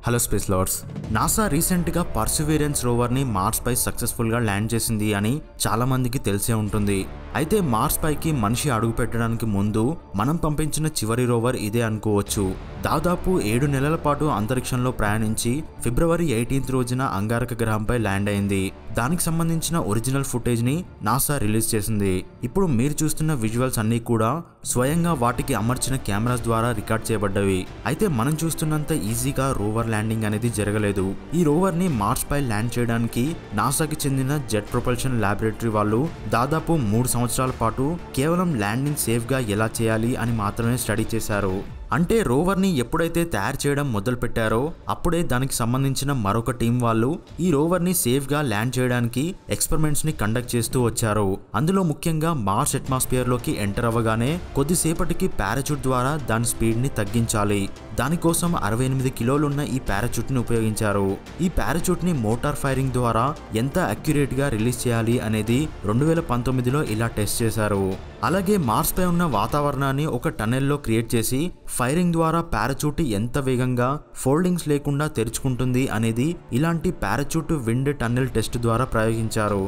hello space lovers NASA రీసెంట్గా perseverance రోవర్ని మార్స్పై సక్సెస్ఫుల్గా ల్యాండ్ చేసింది అని చాలా మందికి తెలిసే ఉంటుంది అయితే మార్స్ పైకి మనిషి అడుగు పెట్టడానికి ముందు మనం పంపించిన చివరి రోవర్ ఇదే అనుకోవచ్చు దాదాపు ఏడు నెలల పాటు అంతరిక్షంలో ప్రయాణించి ఫిబ్రవరి ఎయిటీన్త్ రోజున అంగారక గ్రహంపై ల్యాండ్ అయింది దానికి సంబంధించిన ఒరిజినల్ ఫుటేజ్ని నాసా రిలీజ్ చేసింది ఇప్పుడు మీరు చూస్తున్న విజువల్స్ అన్నీ కూడా స్వయంగా వాటికి అమర్చిన కెమెరాస్ ద్వారా రికార్డ్ చేయబడ్డవి అయితే మనం చూస్తున్నంత ఈజీగా రోవర్ ల్యాండింగ్ అనేది జరగలేదు ఈ రోవర్ ని మార్స్ పై ల్యాండ్ చేయడానికి నాసాకి చెందిన జెట్ ప్రొపల్షన్ ల్యాబొరేటరీ వాళ్ళు దాదాపు మూడు సంవత్సరాల పాటు కేవలం ల్యాండింగ్ సేఫ్ గా ఎలా చేయాలి అని మాత్రమే స్టడీ చేశారు అంటే రోవర్ని ఎప్పుడైతే తయారు చేయడం మొదలు పెట్టారో అప్పుడే దానికి సంబంధించిన మరొక టీం వాళ్ళు ఈ రోవర్ని సేఫ్గా ల్యాండ్ చేయడానికి ఎక్స్పెరిమెంట్స్ని కండక్ట్ చేస్తూ వచ్చారు అందులో ముఖ్యంగా మార్స్ అట్మాస్ఫియర్లోకి ఎంటర్ అవ్వగానే కొద్దిసేపటికి పారాచూట్ ద్వారా దాని స్పీడ్ని తగ్గించాలి దానికోసం అరవై ఎనిమిది కిలోలున్న ఈ పారాచూట్ని ఉపయోగించారు ఈ పారాచూట్ని మోటార్ ఫైరింగ్ ద్వారా ఎంత అక్యురేట్గా రిలీజ్ చేయాలి అనేది రెండు వేల పంతొమ్మిదిలో ఇలా టెస్ట్ చేశారు అలాగే మార్స్ పై ఉన్న వాతావరణాన్ని ఒక టనెల్లో క్రియేట్ చేసి ఫైరింగ్ ద్వారా పారాచూట్ ఎంత వేగంగా ఫోల్డింగ్స్ లేకుండా తెరుచుకుంటుంది అనేది ఇలాంటి పారాచూట్ విండ్ టన్నెల్ టెస్ట్ ద్వారా ప్రయోగించారు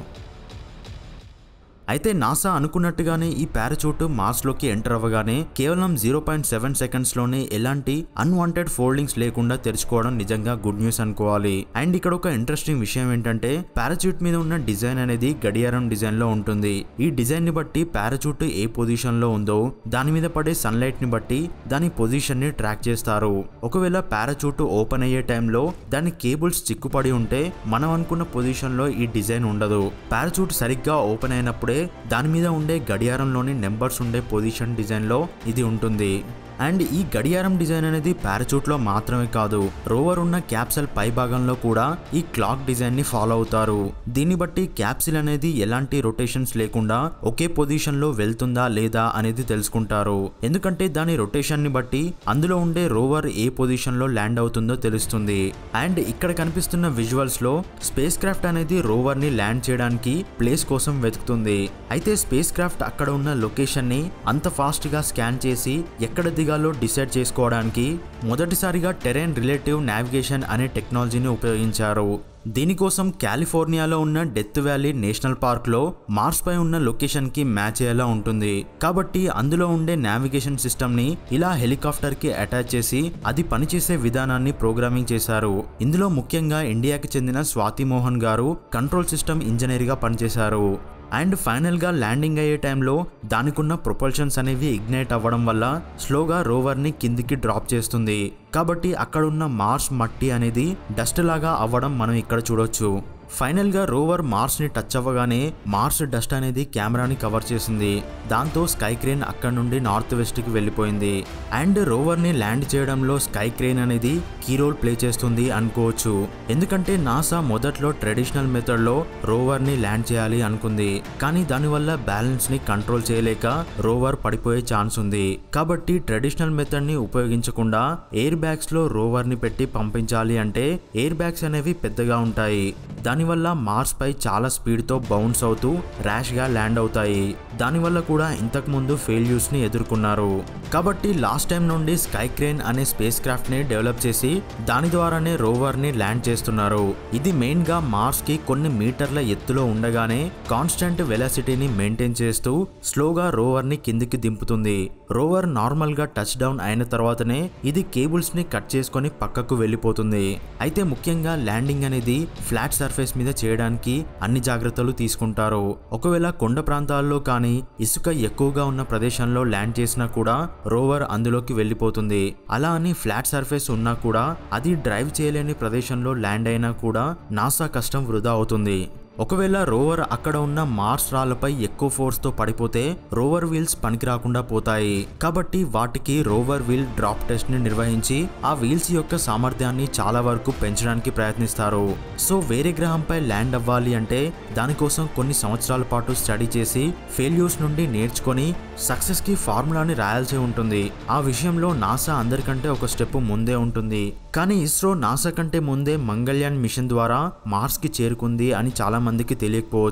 అయితే నాసా అనుకున్నట్టుగానే ఈ పారాచూట్ మార్స్లోకి ఎంటర్ అవ్వగానే కేవలం జీరో పాయింట్ సెవెన్ సెకండ్స్లోనే ఎలాంటి అన్వాంటెడ్ ఫోల్డింగ్స్ లేకుండా తెరుచుకోవడం నిజంగా గుడ్ న్యూస్ అనుకోవాలి అండ్ ఇక్కడ ఒక ఇంట్రెస్టింగ్ విషయం ఏంటంటే పారాచూట్ మీద ఉన్న డిజైన్ అనేది గడియారం డిజైన్ లో ఉంటుంది ఈ డిజైన్ ని బట్టి పారాచూట్ ఏ పొజిషన్ లో ఉందో దాని మీద పడే సన్లైట్ ని బట్టి దాని పొజిషన్ ని ట్రాక్ చేస్తారు ఒకవేళ పారాచూట్ ఓపెన్ అయ్యే టైంలో దాని కేబుల్స్ చిక్కుపడి ఉంటే మనం అనుకున్న పొజిషన్ లో ఈ డిజైన్ ఉండదు పారాచూట్ సరిగ్గా ఓపెన్ అయినప్పుడే దాని మీద ఉండే గడియారంలోని నెంబర్స్ ఉండే పొజిషన్ డిజైన్లో ఇది ఉంటుంది అండ్ ఈ గడియారం డిజైన్ అనేది పారాచూట్లో మాత్రమే కాదు రోవర్ ఉన్న క్యాప్సల్ పై భాగంలో కూడా ఈ క్లాక్ డిజైన్ ని ఫాలో అవుతారు దీన్ని బట్టి క్యాప్సిల్ అనేది ఎలాంటి రొటేషన్స్ లేకుండా ఒకే పొజిషన్ లో వెళ్తుందా లేదా అనేది తెలుసుకుంటారు ఎందుకంటే దాని రొటేషన్ ని బట్టి అందులో ఉండే రోవర్ ఏ పొజిషన్ లో ల్యాండ్ అవుతుందో తెలుస్తుంది అండ్ ఇక్కడ కనిపిస్తున్న విజువల్స్ లో స్పేస్ క్రాఫ్ట్ అనేది రోవర్ ని ల్యాండ్ చేయడానికి ప్లేస్ కోసం వెతుకుతుంది అయితే స్పేస్ క్రాఫ్ట్ అక్కడ ఉన్న లొకేషన్ ని అంత ఫాస్ట్ గా స్కాన్ చేసి ఎక్కడ దిగాలో డిసైడ్ చేసుకోవడానికి మొదటిసారిగా టెరెన్ రిలేటివ్ నావిగేషన్ అనే టెక్నాలజీని ఉపయోగించారు దీనికోసం కాలిఫోర్నియాలో ఉన్న డెత్ వ్యాలీ నేషనల్ పార్క్లో మార్స్ పై ఉన్న లొకేషన్కి మ్యాచ్ అయ్యేలా ఉంటుంది కాబట్టి అందులో ఉండే నావిగేషన్ సిస్టమ్ని ఇలా హెలికాప్టర్కి అటాచ్ చేసి అది పనిచేసే విధానాన్ని ప్రోగ్రామింగ్ చేశారు ఇందులో ముఖ్యంగా ఇండియాకి చెందిన స్వాతి మోహన్ గారు కంట్రోల్ సిస్టమ్ ఇంజనీర్గా పనిచేశారు అండ్ ఫైనల్గా ల్యాండింగ్ అయ్యే టైంలో దానికున్న ప్రొపల్షన్స్ అనేవి ఇగ్నైట్ అవ్వడం వల్ల స్లోగా రోవర్ని కిందికి డ్రాప్ చేస్తుంది కాబట్టి అక్కడున్న మార్స్ మట్టి అనేది డస్ట్ లాగా అవ్వడం మనం ఇక్కడ చూడొచ్చు ఫైనల్గా రోవర్ మార్స్ని టచ్ అవ్వగానే మార్స్ డస్ట్ అనేది కెమెరాని కవర్ చేసింది దాంతో స్కై క్రేన్ అక్కడ నుండి నార్త్ వెస్ట్కి వెళ్ళిపోయింది అండ్ రోవర్ని ల్యాండ్ చేయడంలో స్కై క్రేన్ అనేది కీ రోల్ ప్లే చేస్తుంది అనుకోవచ్చు ఎందుకంటే నాసా మొదట్లో ట్రెడిషనల్ మెథడ్లో రోవర్ని ల్యాండ్ చేయాలి అనుకుంది కానీ దానివల్ల బ్యాలెన్స్ని కంట్రోల్ చేయలేక రోవర్ పడిపోయే ఛాన్స్ ఉంది కాబట్టి ట్రెడిషనల్ మెథడ్ని ఉపయోగించకుండా ఎయిర్ బ్యాగ్స్లో రోవర్ని పెట్టి పంపించాలి అంటే ఎయిర్ బ్యాగ్స్ అనేవి పెద్దగా ఉంటాయి దానివల్ల మార్స్ పై చాలా స్పీడ్తో బౌన్స్ అవుతూ ర్యాష్గా ల్యాండ్ అవుతాయి దానివల్ల కూడా ఇంతకుముందు ఫెయిల్యూర్స్ని ఎదుర్కొన్నారు కాబట్టి లాస్ట్ టైం నుండి స్కై క్రేన్ అనే స్పేస్ క్రాఫ్ట్ని డెవలప్ చేసి దాని ద్వారానే రోవర్ని ల్యాండ్ చేస్తున్నారు ఇది మెయిన్గా మార్స్కి కొన్ని మీటర్ల ఎత్తులో ఉండగానే కాన్స్టెంట్ వెలాసిటీని మెయింటైన్ చేస్తూ స్లోగా రోవర్ని కిందికి దింపుతుంది రోవర్ నార్మల్గా టచ్ డౌన్ అయిన తర్వాతనే ఇది కేబుల్స్ని కట్ చేసుకొని పక్కకు వెళ్ళిపోతుంది అయితే ముఖ్యంగా ల్యాండింగ్ అనేది ఫ్లాట్ సర్ఫేస్ మీద చేయడానికి అన్ని జాగ్రత్తలు తీసుకుంటారు ఒకవేళ కొండ ప్రాంతాల్లో కానీ ఇసుక ఎక్కువగా ఉన్న ప్రదేశంలో ల్యాండ్ చేసినా కూడా రోవర్ అందులోకి వెళ్ళిపోతుంది అలా అని ఫ్లాట్ సర్ఫేస్ ఉన్నా కూడా అది డ్రైవ్ చేయలేని ప్రదేశంలో ల్యాండ్ అయినా కూడా నాసా కష్టం వృధా అవుతుంది ఒకవేళ రోవర్ అక్కడ ఉన్న మార్స్ రాళ్లపై ఎక్కువ ఫోర్స్తో పడిపోతే రోవర్ వీల్స్ పనికి రాకుండా పోతాయి కాబట్టి వాటికి రోవర్ వీల్ డ్రాప్ టెస్ట్ ని నిర్వహించి ఆ వీల్స్ యొక్క సామర్థ్యాన్ని చాలా వరకు పెంచడానికి ప్రయత్నిస్తారు సో వేరే గ్రహంపై ల్యాండ్ అవ్వాలి అంటే దానికోసం కొన్ని సంవత్సరాల పాటు స్టడీ చేసి ఫెయిల్యూర్స్ నుండి నేర్చుకొని సక్సెస్ కి ఫార్ములాని రాయాల్సి ఉంటుంది ఆ విషయంలో నాసా అందరికంటే ఒక స్టెప్ ముందే ఉంటుంది కానీ ఇస్రో నాసా కంటే ముందే మంగళ్యాన్ మిషన్ ద్వారా మార్స్ కి చేరుకుంది అని చాలా మందికి తెలియకపోవచ్చు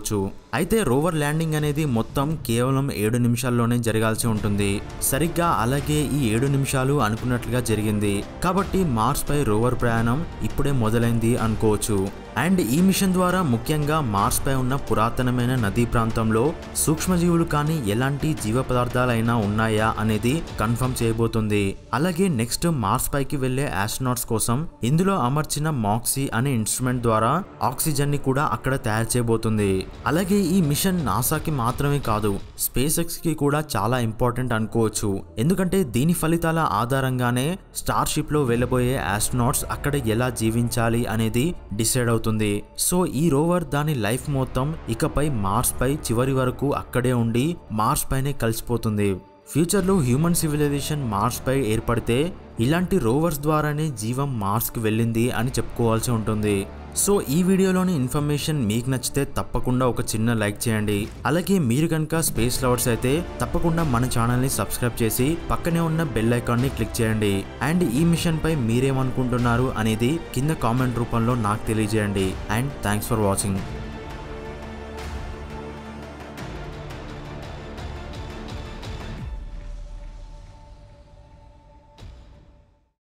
అయితే రోవర్ ల్యాండింగ్ అనేది మొత్తం కేవలం ఏడు నిమిషాల్లోనే జరగాల్సి ఉంటుంది సరిగ్గా అలాగే ఈ ఏడు నిమిషాలు అనుకున్నట్లుగా జరిగింది కాబట్టి మార్స్ పై రోవర్ ప్రయాణం ఇప్పుడే మొదలైంది అనుకోవచ్చు అండ్ ఈ మిషన్ ద్వారా ముఖ్యంగా మార్స్ పై ఉన్న పురాతనమైన నదీ ప్రాంతంలో సూక్ష్మజీవులు కానీ ఎలాంటి జీవ పదార్థాలైనా ఉన్నాయా అనేది కన్ఫర్మ్ చేయబోతుంది అలాగే నెక్స్ట్ మార్స్ పైకి వెళ్లే ఆస్ట్రోనాట్స్ కోసం ఇందులో అమర్చిన మాక్సీ అనే ఇన్స్ట్రుమెంట్ ద్వారా ఆక్సిజన్ ని కూడా అక్కడ తయారు చేయబోతుంది అలాగే ఈ మిషన్ నాసాకి మాత్రమే కాదు స్పేస్ ఎక్స్ కి కూడా చాలా ఇంపార్టెంట్ అనుకోవచ్చు ఎందుకంటే దీని ఫలితాల ఆధారంగానే స్టార్ షిప్ లో వెళ్ళబోయే ఆస్ట్రోనాట్స్ అక్కడ ఎలా జీవించాలి అనేది డిసైడ్ అవుతుంది సో ఈ రోవర్ దాని లైఫ్ మొత్తం ఇకపై మార్స్ పై చివరి వరకు అక్కడే ఉండి మార్స్ పైనే కలిసిపోతుంది ఫ్యూచర్లో హ్యూమన్ సివిలైజేషన్ మార్స్ పై ఏర్పడితే ఇలాంటి రోవర్స్ ద్వారానే జీవం మార్స్కి వెళ్ళింది అని చెప్పుకోవాల్సి ఉంటుంది సో ఈ వీడియోలోని ఇన్ఫర్మేషన్ మీకు నచ్చితే తప్పకుండా ఒక చిన్న లైక్ చేయండి అలాగే మీరు కనుక స్పేస్ లవర్స్ అయితే తప్పకుండా మన ఛానల్ని సబ్స్క్రైబ్ చేసి పక్కనే ఉన్న బెల్ ఐకాన్ని క్లిక్ చేయండి అండ్ ఈ మిషన్ పై మీరేమనుకుంటున్నారు అనేది కింద కామెంట్ రూపంలో నాకు తెలియజేయండి అండ్ థ్యాంక్స్ ఫర్ వాచింగ్